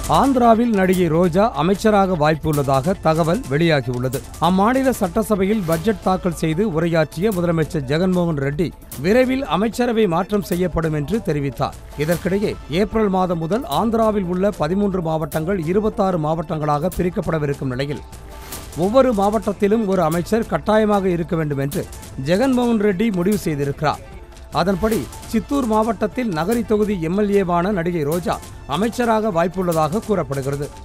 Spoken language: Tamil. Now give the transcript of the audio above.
ஆந்திராவில் நடிகை ரோஜா அமைச்சராக வாய்ப்புள்ளதாக தகவல் வெளியாகியுள்ளது அம்மாநில சட்டசபையில் பட்ஜெட் தாக்கல் செய்து உரையாற்றிய முதலமைச்சர் ஜெகன்மோகன் ரெட்டி விரைவில் அமைச்சரவை மாற்றம் செய்யப்படும் என்று தெரிவித்தார் இதற்கிடையே ஏப்ரல் மாதம் முதல் ஆந்திராவில் உள்ள பதிமூன்று மாவட்டங்கள் இருபத்தாறு மாவட்டங்களாக பிரிக்கப்படவிருக்கும் நிலையில் ஒவ்வொரு மாவட்டத்திலும் ஒரு அமைச்சர் கட்டாயமாக இருக்க வேண்டும் என்று ஜெகன்மோகன் ரெட்டி முடிவு செய்திருக்கிறார் அதன்படி சித்தூர் மாவட்டத்தில் நகரி தொகுதி எம்எல்ஏவான நடிகை ரோஜா அமைச்சராக வாய்ப்புள்ளதாக கூறப்படுகிறது